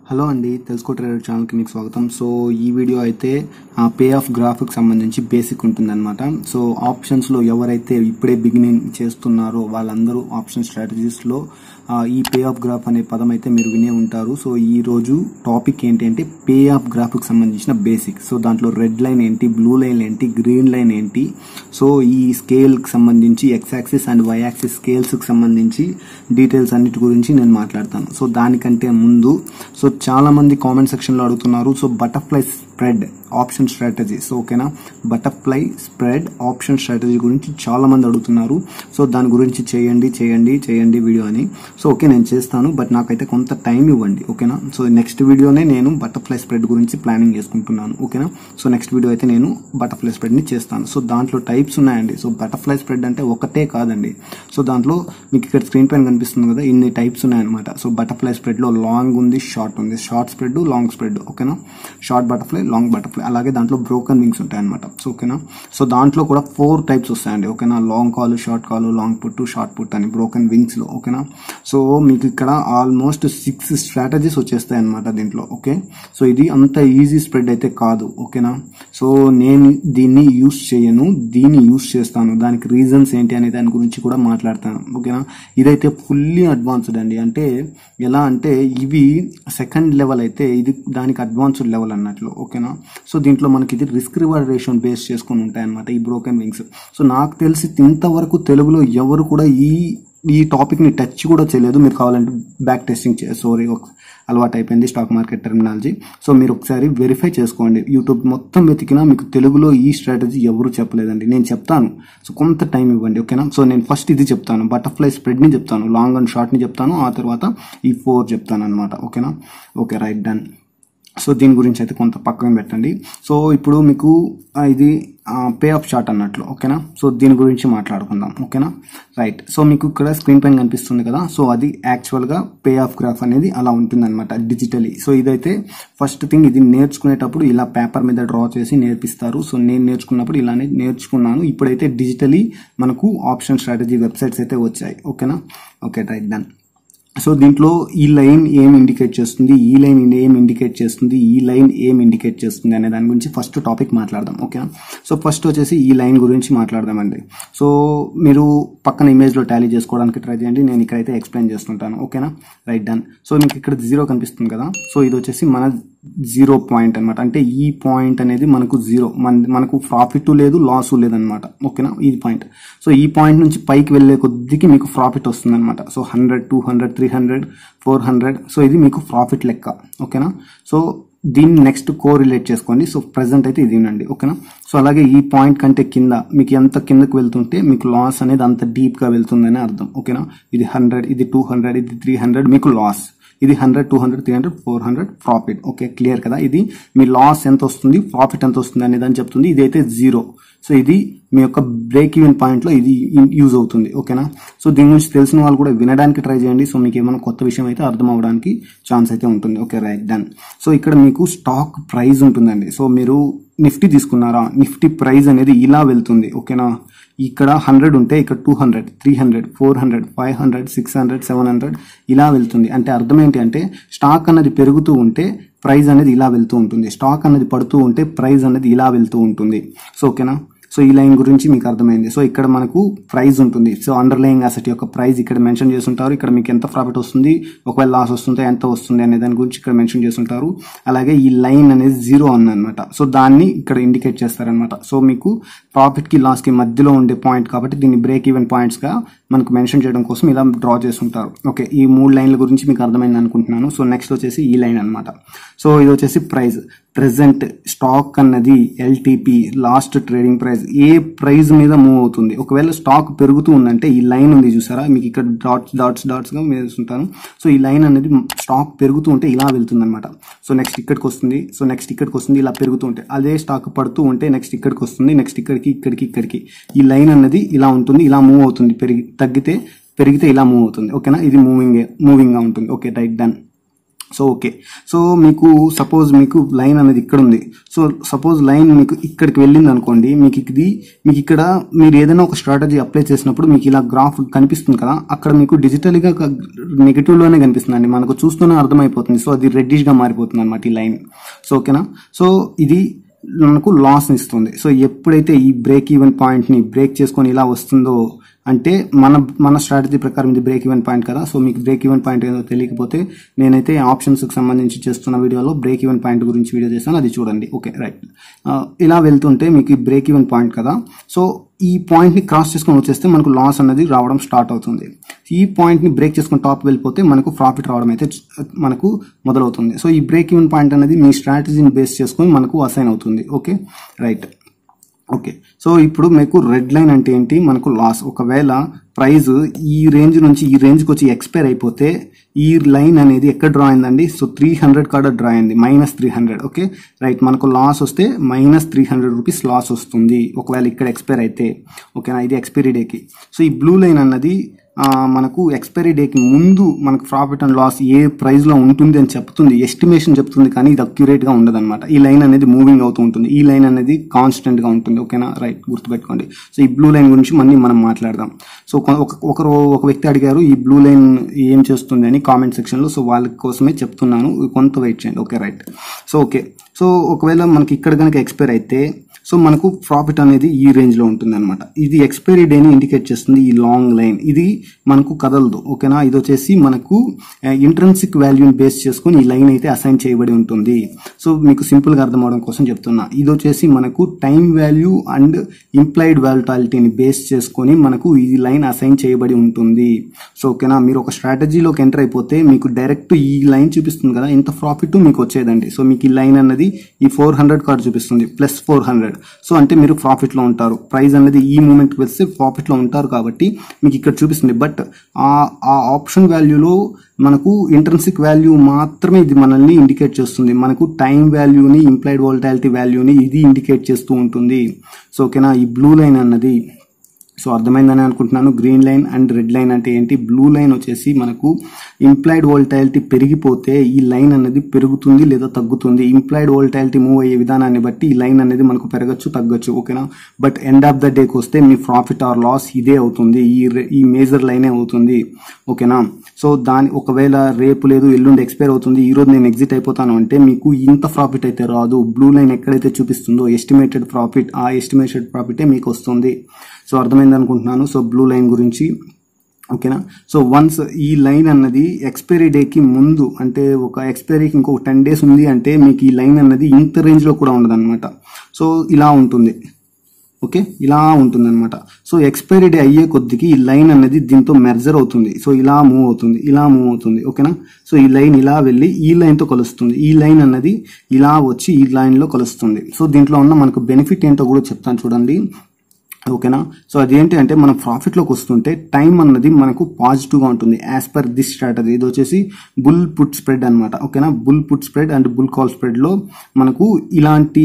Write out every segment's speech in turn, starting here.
hello అండి తెలుసుకో trader ఛానల్కి మీకు స్వాగతం సో ఈ వీడియో అయితే పే ఆఫ్ గ్రాఫ్కి సంబంధించి బేసిక్ ఉంటుందన్నమాట సో ఆప్షన్స్లో ఎవరైతే ఇప్పుడే బిగినింగ్ చేస్తున్నారో వాళ్ళందరూ ఆప్షన్ స్ట్రాటజీస్లో ఈ పే ఆఫ్ గ్రాఫ్ అనే పదం అయితే మీరు వినే ఉంటారు సో ఈ రోజు టాపిక్ ఏంటి అంటే పే ఆఫ్ గ్రాఫ్కి సంబంధించిన బేసిక్ సో దాంట్లో రెడ్ లైన్ ఏంటి బ్లూ లైన్ ఏంటి గ్రీన్ లైన్ ఏంటి సో ఈ స్కేల్కి సంబంధించి X axis and Y axis స్కేల్స్కి సంబంధించి డీటెయిల్స్ అన్నిటి గురించి నేను మాట్లాడతాను సో దానికంటే ముందు సో చాలా మంది కామెంట్ సెక్షన్లో అడుగుతున్నారు so butterfly spread option strategy so ఓకేనా బటర్ఫ్లై స్ప్రెడ్ ఆప్షన్ స్ట్రాటజీ గురించి చాలా మంది అడుగుతున్నారు సో దాని గురించి చేయండి చేయండి చేయండి వీడియో అని సో ఓకే నేను చేస్తాను బట్ నాకైతే కొంత టైం ఇవ్వండి ఓకేనా సో నెక్స్ట్ వీడియోనే నేను బటర్ఫ్లై స్ప్రెడ్ గురించి ప్లానింగ్ చేసుకుంటున్నాను ఓకేనా సో నెక్స్ట్ వీడియో అయితే నేను బటర్ఫ్లై స్ప్రెడ్ ని చేస్తాను సో దాంట్లో టైప్స్ ఉన్నాయండి సో బటర్ఫ్లై స్ప్రెడ్ అంటే ఒకటే కాదండి సో దాంట్లో మీకు ఇక్కడ స్క్రీన్ పైన కనిపిస్తుంది కదా ఇన్ని టైప్స్ ఉన్నాయన్నమాట సో బటర్ఫ్లై స్ప్రెడ్ లో లాంగ్ ఉంది షార్ట్ ఉంది షార్ట్ స్ప్రెడ్ లాంగ్ స్ప్రెడ్ ఓకేనా షార్ట్ బటర్ఫ్లై లాంగ్ బటర్ఫ్లై అలాగే దాంట్లో బ్రోకన్ వింగ్స్ ఉంటాయి అనమాట సో ఓకేనా సో దాంట్లో కూడా ఫోర్ టైప్స్ వస్తాయండి ఓకేనా long call short call long put short put అని బ్రోకన్ వింగ్స్ లో ఓకేనా సో మీకు ఇక్కడ ఆల్మోస్ట్ సిక్స్ స్ట్రాటజీస్ వచ్చేస్తాయి అనమాట దీంట్లో ఓకే సో ఇది అంత ఈజీ స్ప్రెడ్ అయితే కాదు ఓకేనా సో నేను దీన్ని యూస్ చేయను దీన్ని యూస్ చేస్తాను దానికి రీజన్స్ ఏంటి అనే దాని గురించి కూడా మాట్లాడతాను ఓకేనా ఇదైతే ఫుల్లీ అడ్వాన్స్డ్ అండి అంటే ఎలా అంటే ఇవి సెకండ్ లెవెల్ అయితే ఇది దానికి అడ్వాన్స్డ్ లెవెల్ అన్నట్లు ఓకేనా సో దీంట్లో మనకి ఇది రిస్క్ రివార్డ్ రేషియో బేస్ చేసుకొని ఉంటాయి అనమాట ఈ బ్రోకెన్ వింగ్స్ సో నాకు తెలిసి ఇంతవరకు తెలుగులో ఎవరు కూడా ఈ ఈ టాపిక్ ని టచ్ కూడా చేయలేదు మీరు కావాలంటే బ్యాక్ టెస్టింగ్ సారీ అలవాటు అయిపోయింది స్టాక్ మార్కెట్ టెర్మినాలజీ సో మీరు ఒకసారి వెరిఫై చేసుకోండి యూట్యూబ్ మొత్తం వెతికినా మీకు తెలుగులో ఈ స్ట్రాటజీ ఎవరు చెప్పలేదండి నేను చెప్తాను సో కొంత టైం ఇవ్వండి ఓకేనా సో నేను ఫస్ట్ ఇది చెప్తాను బటర్ఫ్లై స్ప్రెడ్ ని చెప్తాను లాంగ్ అండ్ షార్ట్ ని చెప్తాను ఆ తర్వాత ఈ ఫోర్ చెప్తాను అనమాట ఓకేనా ఓకే రైట్ డన్ సో దీని గురించి అయితే కొంత పక్కన పెట్టండి సో ఇప్పుడు మీకు ఇది పే ఆఫ్ షార్ట్ అన్నట్లు ఓకేనా సో దీని గురించి మాట్లాడుకుందాం ఓకేనా రైట్ సో మీకు ఇక్కడ స్క్రీన్ పైన కనిపిస్తుంది కదా సో అది యాక్చువల్గా పే ఆఫ్ గ్రాఫ్ అనేది అలా ఉంటుంది అనమాట డిజిటలీ సో ఇదైతే ఫస్ట్ థింగ్ ఇది నేర్చుకునేటప్పుడు ఇలా పేపర్ మీద డ్రా చేసి నేర్పిస్తారు సో నేను నేర్చుకున్నప్పుడు ఇలానే నేర్చుకున్నాను ఇప్పుడైతే డిజిటలీ మనకు ఆప్షన్ స్ట్రాటజీ వెబ్సైట్స్ అయితే వచ్చాయి ఓకేనా ఓకే రైట్ డన్ సో దీంట్లో ఈ లైన్ ఏం ఇండికేట్ చేస్తుంది ఈ లైన్ ఏం ఇండికేట్ చేస్తుంది ఈ లైన్ ఏం ఇండికేట్ చేస్తుంది అనే దాని గురించి ఫస్ట్ టాపిక్ మాట్లాడదాం ఓకేనా సో ఫస్ట్ వచ్చేసి ఈ లైన్ గురించి మాట్లాడదామండి సో మీరు పక్కన ఇమేజ్ లో టాలీ చేసుకోవడానికి ట్రై చేయండి నేను ఇక్కడైతే ఎక్స్ప్లెయిన్ చేస్తుంటాను ఓకేనా రైట్ డన్ సో మీకు ఇక్కడ జీరో కనిపిస్తుంది కదా సో ఇది వచ్చేసి మన జీరో పాయింట్ అనమాట అంటే ఈ పాయింట్ అనేది మనకు జీరో మన మనకు ప్రాఫిట్ లేదు లాస్ లేదనమాట ఓకేనా ఇది పాయింట్ సో ఈ పాయింట్ నుంచి పైకి వెళ్ళే కొద్దికి మీకు ప్రాఫిట్ వస్తుంది అనమాట so hundred two hundred three hundred four hundred so ఇది మీకు ప్రాఫిట్ లెక్క ఓకేనా సో దీన్ని నెక్స్ట్ కో రిలేట్ చేసుకోండి సో ప్రజెంట్ అయితే ఇది ఉండండి ఓకేనా సో అలాగే ఈ పాయింట్ కంటే కింద మీకు ఎంత కిందకు వెళ్తుంటే మీకు లాస్ అనేది అంత డీప్ గా వెళ్తుందని అర్థం ఓకేనా ఇది హండ్రెడ్ ఇది టూ హండ్రెడ్ ఇది త్రీ హండ్రెడ్ మీకు లాస్ ఇది hundred two hundred three hundred four hundred profit okay clear కదా ఇది మీ లాస్ ఎంత వస్తుంది ప్రాఫిట్ ఎంత వస్తుంది అనేది అని చెప్తుంది ఇది అయితే జీరో సో ఇది మీ యొక్క బ్రేక్ ఈవెన్ పాయింట్ లో ఇది యూజ్ అవుతుంది ఓకేనా సో దీని గురించి తెలిసిన వాళ్ళు కూడా వినడానికి ట్రై చేయండి సో మీకు ఏమైనా కొత్త విషయం అయితే అర్థం అవ్వడానికి ఛాన్స్ అయితే ఉంటుంది ఓకే రైట్ డన్ సో ఇక్కడ మీకు స్టాక్ ప్రైస్ ఉంటుందండి సో మీరు నిఫ్టీ తీసుకున్నారా నిఫ్టీ ప్రైస్ అనేది ఇలా వెళ్తుంది ఓకేనా ఇక్కడ హండ్రెడ్ ఉంటే ఇక్కడ two hundred three hundred four hundred five hundred six hundred seven hundred ఇలా వెళ్తుంది అంటే అర్థం ఏంటి అంటే స్టాక్ అనేది పెరుగుతూ ఉంటే ప్రైస్ అనేది ఇలా వెళ్తూ ఉంటుంది స్టాక్ అనేది పడుతూ ఉంటే ప్రైస్ అనేది ఇలా వెళ్తూ ఉంటుంది సో ఓకేనా సో ఈ లైన్ గురించి మీకు అర్థమైంది సో ఇక్కడ మనకు ప్రైస్ ఉంటుంది సో అండర్ లైయింగ్ అసెట్ యొక్క ప్రైస్ ఇక్కడ మెన్షన్ చేస్తుంటారు ఇక్కడ మీకు ఎంత ప్రాఫిట్ వస్తుంది ఒకవేళ లాస్ వస్తుంటే ఎంత వస్తుంది అనే దాని గురించి ఇక్కడ మెన్షన్ చేస్తుంటారు అలాగే ఈ లైన్ అనేది జీరో అనమాట సో దాన్ని ఇక్కడ ఇండికేట్ చేస్తారనమాట సో మీకు ప్రాఫిట్ కి లాస్ కి మధ్యలో ఉండే పాయింట్ కాబట్టి దీన్ని బ్రేక్ ఈవెన్ పాయింట్స్ గా మనకు మెన్షన్ చేయడం కోసం ఇలా డ్రా చేస్తుంటారు ఓకే ఈ మూడు లైన్ల గురించి మీకు అర్థమైంది అనుకుంటున్నాను సో నెక్స్ట్ వచ్చేసి ఈ లైన్ అనమాట సో ఇది వచ్చేసి ప్రైస్ ప్రెసెంట్ స్టాక్ అన్నది ఎల్టీపీ లాస్ట్ ట్రేడింగ్ ప్రైస్ ఏ ప్రైస్ మీద మూవ్ అవుతుంది ఒకవేళ స్టాక్ పెరుగుతూ ఉందంటే ఈ లైన్ ఉంది చూసారా మీకు ఇక్కడ డాట్స్ డాట్స్ డాట్స్ గా వేస్తుంటాను సో ఈ లైన్ అనేది స్టాక్ పెరుగుతూ ఉంటే ఇలా వెళ్తుంది అనమాట సో నెక్స్ట్ ఇక్కడికి వస్తుంది సో నెక్స్ట్ ఇక్కడికి వస్తుంది ఇలా పెరుగుతూ ఉంటే అదే స్టాక్ పడుతూ ఉంటే నెక్స్ట్ ఇక్కడికి వస్తుంది నెక్స్ట్ ఇక్కడికి ఇక్కడికి ఇక్కడికి ఈ లైన్ అనేది ఇలా ఉంటుంది ఇలా మూవ్ అవుతుంది పెరిగి తగ్గితే పెరిగితే ఇలా మూవ్ అవుతుంది ఓకేనా ఇది మూవింగ్ మూవింగ్ గా ఉంటుంది okay right done so okay so మీకు సపోజ్ మీకు లైన్ అనేది ఇక్కడ ఉంది సో సపోజ్ లైన్ మీకు ఇక్కడికి వెళ్ళింది అనుకోండి మీకు ఇది మీకు ఇక్కడ మీరు ఏదైనా ఒక స్ట్రాటజీ అప్లై చేసినప్పుడు మీకు ఇలా గ్రాఫ్ కనిపిస్తుంది కదా అక్కడ మీకు డిజిటల్గా నెగిటివ్ లోనే కనిపిస్తుంది అండి మనకు చూస్తూనే అర్థమైపోతుంది సో అది రెడ్డిష్ గా మారిపోతుంది అనమాట ఈ లైన్ సో ఓకేనా సో ఇది మనకు లాస్ ఇస్తుంది సో ఎప్పుడైతే ఈ బ్రేక్ ఈవెన్ పాయింట్ ని బ్రేక్ చేసుకొని ఇలా వస్తుందో అంటే మన మన స్ట్రాటజీ ప్రకారం ఇది బ్రేక్ ఈవెన్ పాయింట్ కదా సో మీకు బ్రేక్ ఈవెన్ పాయింట్ ఏదో తెలియకపోతే నేనైతే ఆప్షన్స్ కి సంబంధించి చేస్తున్న వీడియోలో బ్రేక్ ఈవెన్ పాయింట్ గురించి వీడియో చేస్తాను అది చూడండి ఓకే రైట్ ఇలా వెళ్తుంటే మీకు బ్రేక్ ఈవెన్ పాయింట్ కదా సో ఈ పాయింట్ ని క్రాస్ చేసుకొని వచ్చేస్తే మనకు లాస్ అనేది రావడం స్టార్ట్ అవుతుంది ఈ పాయింట్ ని బ్రేక్ చేసుకొని టాప్ వెళ్ళిపోతే మనకు ప్రాఫిట్ రావడం అయితే చ- మనకు మొదలవుతుంది సో ఈ బ్రేక్ ఈవెన్ పాయింట్ అనేది మీ స్ట్రాటజీని బేస్ చేసుకొని మనకు అసైన్ అవుతుంది ఓకే రైట్ ఓకే సో ఇప్పుడు మీకు రెడ్ లైన్ అంటే ఏంటి మనకు లాస్ ఒకవేళ ప్రైస్ ఈ రేంజ్ నుంచి ఈ రేంజ్కి వచ్చి ఎక్స్పైర్ అయిపోతే ఈ లైన్ అనేది ఎక్కడ డ్రా అయిందండి సో త్రీ హండ్రెడ్ కాడ డ్రా అయింది minus three hundred okay right మనకు లాస్ వస్తే minus three hundred rupees loss వస్తుంది ఒకవేళ ఇక్కడ ఎక్స్పైర్ అయితే ఓకేనా ఇది ఎక్స్పైరీ డేకి సో ఈ బ్లూ లైన్ అన్నది ఆ, మనకు ఎక్స్పైరీ డేకి ముందు మనకు ప్రాఫిట్ అండ్ లాస్ ఏ ప్రైస్ లో ఉంటుంది అని చెప్తుంది ఎస్టిమేషన్ చెప్తుంది కానీ ఇది అక్యురేట్ గా ఉండదు అనమాట ఈ లైన్ అనేది మూవింగ్ అవుతూ ఉంటుంది ఈ లైన్ అనేది కాన్స్టెంట్ గా ఉంటుంది ఓకేనా రైట్ గుర్తుపెట్టుకోండి సో ఈ బ్లూ లైన్ గురించి మళ్ళీ మనం మాట్లాడదాం సో కొ- ఒక ఒకరు ఒక వ్యక్తి అడిగారు ఈ బ్లూ లైన్ ఏం చేస్తుంది అని కామెంట్ సెక్షన్ లో సో వాళ్ళ కోసమే చెప్తున్నాను కొంత వెయిట్ చేయండి okay right so okay so ఒకవేళ మనకి ఇక్కడ కనుక ఎక్స్పైర్ అయితే సో మనకు ప్రాఫిట్ అనేది ఈ రేంజ్ లో ఉంటుంది అనమాట ఇది ఎక్స్పైరీ డేని ఇండికేట్ చేస్తుంది ఈ లాంగ్ లైన్ ఇది మనకు కదలదు ఓకేనా ఇది వచ్చేసి మనకు ఇంట్రెన్సిక్ వాల్యూని బేస్ చేసుకొని ఈ లైన్ అయితే అసైన్ చేయబడి ఉంటుంది సో మీకు సింపుల్ గా అర్థం అవడం కోసం చెప్తున్నా ఇది వచ్చేసి మనకు టైం వాల్యూ అండ్ ఇంప్లైడ్ వాలిటాలిటీని బేస్ చేసుకొని మనకు ఈ లైన్ అసైన్ చేయబడి ఉంటుంది సో ఓకేనా మీరు ఒక స్ట్రాటజీలోకి ఎంటర్ అయిపోతే మీకు డైరెక్ట్ ఈ లైన్ చూపిస్తుంది కదా ఇంత ప్రాఫిట్ మీకు వచ్చేదండి సో మీకు ఈ లైన్ అన్నది ఈ ఫోర్ హండ్రెడ్ కార్డ్ చూపిస్తుంది ప్లస్ ఫోర్ హండ్రెడ్ సో అంటే మీరు ప్రాఫిట్ లో ఉంటారు ప్రైస్ అనేది ఈ మూమెంట్ వస్తే ప్రాఫిట్ లో ఉంటారు కాబట్టి మీకు ఇక్కడ చూపిస్తుంది బట్ ఆ ఆ ఆప్షన్ వాల్యూలో మనకు ఇంట్రెన్సిక్ వాల్యూ మాత్రమే ఇది మనల్ని ఇండికేట్ చేస్తుంది మనకు టైం వాల్యూని ఇంప్లైడ్ వోల్టాలిటీ వాల్యూని ఇది ఇండికేట్ చేస్తూ ఉంటుంది సో ఓకేనా ఈ బ్లూ లైన్ అన్నది సో అర్థమైందని అనుకుంటున్నాను green line and red line అంటే ఏంటి బ్లూ లైన్ వచ్చేసి మనకు ఇంప్లాయిడ్ వోల్టాలిటీ పెరిగిపోతే ఈ లైన్ అనేది పెరుగుతుంది లేదా తగ్గుతుంది ఇంప్లాయిడ్ వోల్టాలిటీ మూవ్ అయ్యే విధానాన్ని బట్టి ఈ లైన్ అనేది మనకు పెరగచ్చు తగ్గచ్చు ఓకేనా బట్ ఎండ్ ఆఫ్ ద డేకి వస్తే మీ ప్రాఫిట్ ఆర్ లాస్ ఇదే అవుతుంది ఈ re- ఈ మేజర్ లైనే అవుతుంది ఓకేనా సో దాని ఒకవేళ రేపు లేదు ఎల్లుండి ఎక్స్పైర్ అవుతుంది ఈ రోజు నేను ఎగ్జిట్ అయిపోతాను అంటే మీకు ఇంత ప్రాఫిట్ అయితే రాదు బ్లూ లైన్ ఎక్కడైతే చూపిస్తుందో ఎస్టిమేటెడ్ ప్రాఫిట్ ఆ ఎస్టిమేటెడ్ ప్రాఫిటే మీకు వస్తుంది సో అర్థమైంది అనుకుంటున్నాను సో బ్లూ లైన్ గురించి ఓకేనా సో వన్స్ ఈ లైన్ అన్నది ఎక్స్పైరీ డేకి ముందు అంటే ఒక ఎక్స్పైరీకి ఇంకొక టెన్ డేస్ ఉంది అంటే మీకు ఈ లైన్ అన్నది ఇంత రేంజ్ లో కూడా ఉండదు అనమాట సో ఇలా ఉంటుంది ఓకే ఇలా ఉంటుంది అనమాట సో ఎక్స్పైరీ డే అయ్యే కొద్దికి ఈ లైన్ అనేది దీంతో మెర్జర్ అవుతుంది సో ఇలా మూవ్ అవుతుంది ఇలా మూవ్ అవుతుంది ఓకేనా సో ఈ లైన్ ఇలా వెళ్ళి ఈ లైన్ తో కలుస్తుంది ఈ లైన్ అన్నది ఇలా వచ్చి ఈ లైన్ లో కలుస్తుంది సో దీంట్లో ఉన్న మనకు బెనిఫిట్ ఏంటో కూడా చెప్తాను చూడండి ఓకేనా సో అదేంటి అంటే మనం ప్రాఫిట్ లోకి వస్తుంటే టైం అన్నది మనకు పాజిటివ్ గా ఉంటుంది యాజ్ పర్ దిస్ స్ట్రాటజీ ఇది వచ్చేసి బుల్ పుట్ స్ప్రెడ్ అన్నమాట ఓకేనా bull put spread and bull call spread లో మనకు ఇలాంటి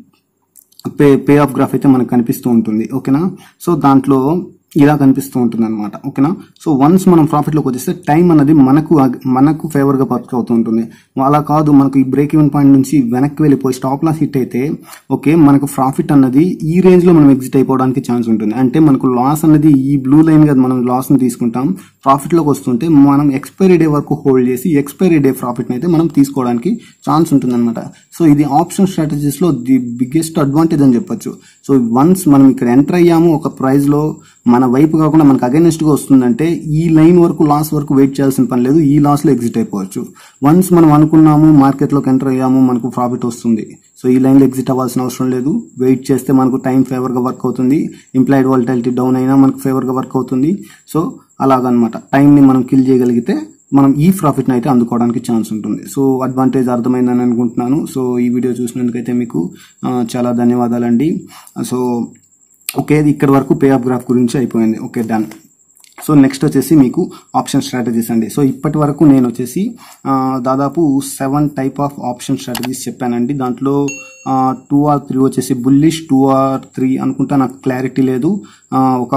పే పే ఆఫ్ గ్రాఫ్ అయితే మనకు కనిపిస్తూ ఉంటుంది ఓకేనా సో దాంట్లో ఇలా కనిపిస్తూ ఉంటుంది అనమాట ఓకేనా సో వన్స్ మనం ప్రాఫిట్ లోకి వచ్చేస్తే టైం అన్నది మనకు అగ్- మనకు ఫేవర్ గా వర్క్ అవుతూ ఉంటుంది అలా కాదు మనకు ఈ బ్రేక్ ఈవెన్ పాయింట్ నుంచి వెనక్కి వెళ్ళిపోయి స్టాప్ లాస్ హిట్ అయితే ఓకే మనకు ప్రాఫిట్ అన్నది ఈ రేంజ్ లో మనం ఎగ్జిట్ అయిపోవడానికి ఛాన్స్ ఉంటుంది అంటే మనకు లాస్ అన్నది ఈ బ్లూ లైన్ గా మనం లాస్ ని తీసుకుంటాం ప్రాఫిట్ లోకి వస్తుంటే మనం ఎక్స్పైరీ డే వరకు హోల్డ్ చేసి ఎక్స్పైరీ డే ప్రాఫిట్ అయితే మనం తీసుకోవడానికి ఛాన్స్ ఉంటుంది అనమాట సో ఇది ఆప్షన్ స్ట్రాటజీస్ లో ది బిగ్గెస్ట్ అడ్వాంటేజ్ అని చెప్పొచ్చు సో వన్స్ మనం ఇక్కడ ఎంటర్ అయ్యాము ఒక ప్రైస్ లో మన వైపు కాకుండా మనకు అగైనెస్ట్ గా వస్తుందంటే ఈ లైన్ వరకు లాస్ వరకు వెయిట్ చేయాల్సిన పని లేదు ఈ లాస్ లో ఎగ్జిట్ అయిపోవచ్చు వన్స్ మనం అనుకున్నాము మార్కెట్ లోకి ఎంటర్ అయ్యాము మనకు ప్రాఫిట్ వస్తుంది సో ఈ లైన్ లో ఎగ్జిట్ అవ్వాల్సిన అవసరం లేదు వెయిట్ చేస్తే మనకు టైం ఫేవర్ గా వర్క్ అవుతుంది ఇంప్లాయిడ్ వాలిటాలిటీ డౌన్ అయినా మనకు ఫేవర్ గా వర్క్ అవుతుంది సో అలాగనమాట టైం ని మనం కిల్ చేయగలిగితే మనం ఈ ప్రాఫిట్ అయితే అందుకోవడానికి ఛాన్స్ ఉంటుంది సో అడ్వాంటేజ్ అర్థమైందని అనుకుంటున్నాను సో ఈ వీడియో చూసినందుకైతే మీకు ఆ, చాలా ధన్యవాదాలండి సో ఓకే ఇక్కడ వరకు పే ఆఫ్ గ్రాఫ్ గురించి అయిపోయింది ఓకే డన్ సో నెక్స్ట్ వచ్చేసి మీకు ఆప్షన్ స్ట్రాటజీస్ అండి సో ఇప్పటి వరకు నేను వచ్చేసి ఆ, దాదాపు seven type of option strategies చెప్పానండి దాంట్లో టూ ఆర్ త్రీ వచ్చేసి బుల్లిష్ టూ ఆర్ త్రీ అనుకుంటా నాకు క్లారిటీ లేదు ఆ, ఒక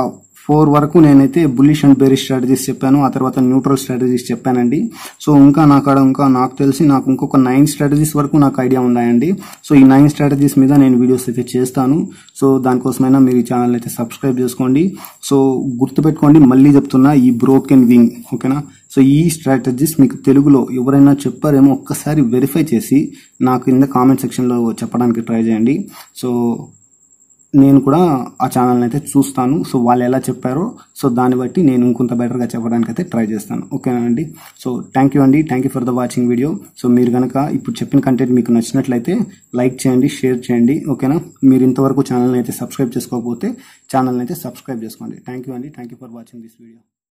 ఫోర్ వరకు నేనైతే బుల్లిష్ అండ్ బేరిష్ స్ట్రాటజీస్ చెప్పాను ఆ తర్వాత న్యూట్రల్ స్ట్రాటజీస్ చెప్పానండి సో ఇంకా నాకు అక్కడ ఇంకా నాకు తెలిసి నాకు ఇంకొక నైన్ స్ట్రాటజీస్ వరకు నాకు ఐడియా ఉన్నాయండి సో ఈ నైన్ స్ట్రాటజీస్ మీద నేను వీడియోస్ అయితే చేస్తాను సో దానికోసమైనా మీరు ఈ ఛానల్ అయితే సబ్స్క్రైబ్ చేసుకోండి సో గుర్తుపెట్టుకోండి మళ్ళీ చెప్తున్నా ఈ బ్రోకెన్ వింగ్ ఓకేనా సో ఈ స్ట్రాటజీస్ మీకు తెలుగులో ఎవరైనా చెప్పారేమో ఒక్కసారి వెరిఫై చేసి నాకు కింద కామెంట్ సెక్షన్లో చెప్పడానికి ట్రై చేయండి సో నేను కూడా ఆ ఛానల్ని అయితే చూస్తాను సో వాళ్ళు ఎలా చెప్పారో సో దాన్ని బట్టి నేను ఇంకొంత బెటర్గా చెప్పడానికి అయితే ట్రై చేస్తాను ఓకేనా అండి సో థ్యాంక్ యూ అండి thank you for the watching video so మీరు కనుక ఇప్పుడు చెప్పిన కంటెంట్ మీకు నచ్చినట్లయితే లైక్ చేయండి షేర్ చేయండి ఓకేనా మీరు ఇంతవరకు ఛానల్ని అయితే సబ్స్క్రైబ్ చేసుకోకపోతే ఛానల్ని అయితే సబ్స్క్రైబ్ చేసుకోండి థ్యాంక్ యూ అండి thank you for watching this video